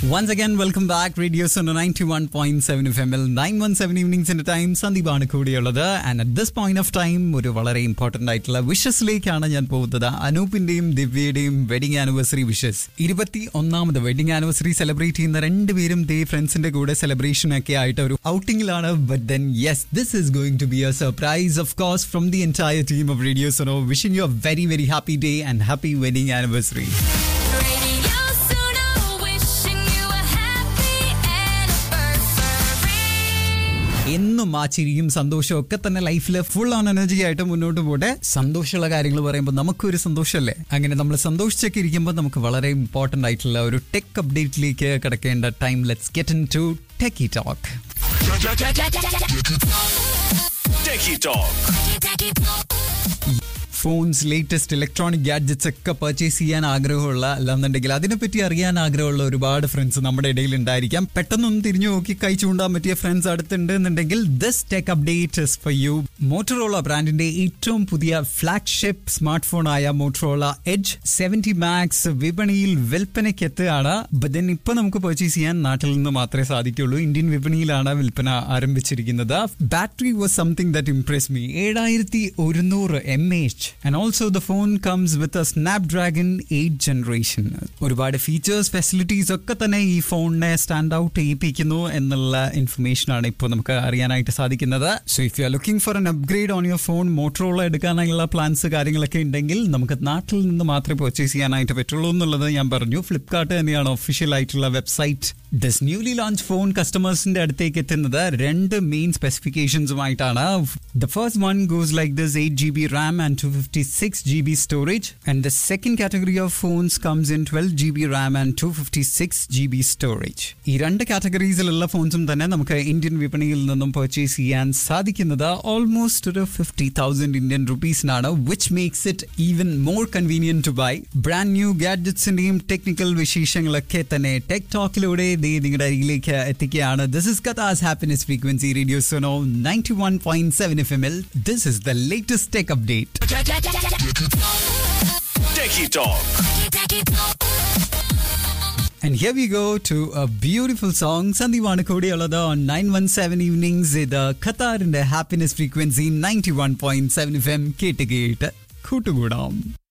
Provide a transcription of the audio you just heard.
Once again, welcome back. Radio Sono 91.7 FM ൽ 917 evenings in time സന്ദീപാണ് കൂടിയുള്ളത് and at this point of time ഒരു വളരെ important ആയിട്ടുള്ള വിഷസിലേക്കാണ് ഞാൻ പോകുന്നത് അനൂപിന്റെയും ദിവ്യയുടെയും വെഡിങ് ആനിവേഴ്സറി വിഷസ് ഇരുപത്തി ഒന്നാമത് വെഡിങ് ആനിവേഴ്സറി സെലിബ്രേറ്റ് ചെയ്യുന്ന രണ്ടുപേരും ദേ ഫ്രണ്ട്സിന്റെ കൂടെ സെലിബ്രേഷൻ ഒക്കെ ആയിട്ട് ഒരു ഔട്ടിംഗിലാണ് but then yes this is going to be a surprise of course from the entire team of Radio Suno wishing you a very very happy day and happy wedding anniversary Radio Suno, wishing you a happy anniversary. എന്നും ആ ചിരിയും സന്തോഷവും ഒക്കെ തന്നെ ലൈഫിൽ full on energy ആയിട്ട് മുന്നോട്ട് പോട്ടെ സന്തോഷമുള്ള കാര്യങ്ങൾ പറയുമ്പോൾ നമുക്കൊരു സന്തോഷമല്ലേ അങ്ങനെ നമ്മൾ സന്തോഷിച്ചൊക്കെ ഇരിക്കുമ്പോൾ നമുക്ക് വളരെ ഇമ്പോർട്ടന്റ് ആയിട്ടുള്ള ഒരു ടെക് അപ്ഡേറ്റിലേക്ക് കിടക്കേണ്ട time let's get in to techie talk Techie Talk. Phones latest electronic gadgets ഒക്കെ പർച്ചേസ് ചെയ്യാൻ ആഗ്രഹമുള്ള അല്ലാന്നുണ്ടെങ്കിൽ അതിനെപ്പറ്റി അറിയാൻ ആഗ്രഹമുള്ള ഒരുപാട് ഫ്രണ്ട്സ് നമ്മുടെ ഇടയിൽ ഉണ്ടായിരിക്കാം പെട്ടെന്നൊന്നും തിരിഞ്ഞു നോക്കി കൈ ചൂണ്ടാൻ പറ്റിയ ഫ്രണ്ട്സ് അടുത്തുണ്ട് എന്നുണ്ടെങ്കിൽ this tech update is for you Motorola ബ്രാൻഡിന്റെ ഏറ്റവും പുതിയ ഫ്ലാഗ്ഷിപ്പ് സ്മാർട്ട് ഫോൺ ആയ മോട്ടറോള എഡ്ജ് സെവന്റി മാക്സ് വിപണിയിൽ വിൽപ്പനയ്ക്ക് എത്തുകയാണ് ദെൻ ഇപ്പൊ നമുക്ക് പർച്ചേസ് ചെയ്യാൻ നാട്ടിൽ നിന്ന് മാത്രമേ സാധിക്കുള്ളൂ ഇന്ത്യൻ വിപണിയിലാണ് വിൽപ്പന ആരംഭിച്ചിരിക്കുന്നത് battery was something that impress me ഏഴായിരത്തി ഒരുന്നൂറ് M H and also the phone comes with a Snapdragon eight generation ഒരുപാട് ഫീച്ചേഴ്സ് ഫെസിലിറ്റീസ് ഒക്കെ തന്നെ ഈ ഫോണിനെ സ്റ്റാൻഡ് ഔട്ട് ചെയ്യിപ്പിക്കുന്നു എന്നുള്ള ഇൻഫർമേഷൻ ആണ് ഇപ്പോൾ നമുക്ക് അറിയാനായിട്ട് സാധിക്കുന്നത് so if you are looking for an upgrade on your phone Motorola എടുക്കാനുള്ള പ്ലാൻസ് കാര്യങ്ങളൊക്കെ ഉണ്ടെങ്കിൽ നമുക്ക് നാട്ടിൽ നിന്ന് മാത്രമേ പർച്ചേസ് ചെയ്യാനായിട്ട് പറ്റുള്ളൂ എന്നുള്ളത് ഞാൻ പറഞ്ഞു ഫ്ലിപ്കാർട്ട് തന്നെയാണ് ഒഫീഷ്യൽ ആയിട്ടുള്ള website this newly launch phone കസ്റ്റമേഴ്സിന്റെ അടുത്തേക്ക് എത്തുന്നത് രണ്ട് മെയിൻ സ്പെസിഫിക്കേഷൻസുമായിട്ടാണ് the first one goes like this eight G B RAM and two fifty six G B storage and the second category of phones comes in twelve G B RAM and two fifty six G B storage ഈ രണ്ട് കാറ്റഗറീസിലുള്ള ഫോൺസും തന്നെ നമുക്ക് Indian വിപണിയിൽ നിന്നും purchase ചെയ്യാൻ സാധിക്കുന്നത് almost ഒരു fifty thousand Indian റുപ്പീസിനാണ് which makes it even more convenient to buy brand new ഗാഡ്ജറ്റ്സിന്റെയും ടെക്നിക്കൽ വിശേഷങ്ങളൊക്കെ തന്നെ ടെക് ടോക്കിലൂടെ ദേ നിങ്ങളുടെ അരികിലേക്ക് എത്തിക്കുകയാണ് this is Qatar's happiness frequency Radio Suno ninety one point seven F M L this is the latest tech update Techie Talk. And here we go to a beautiful song. സന്ദീപാണ് കൂടിയുള്ളത് on 917 evenings ഇത് ഖത്താറിന്റെ happiness frequency ninety one point seven F M കേട്ട് കേട്ട് കൂട്ടുകൂടാം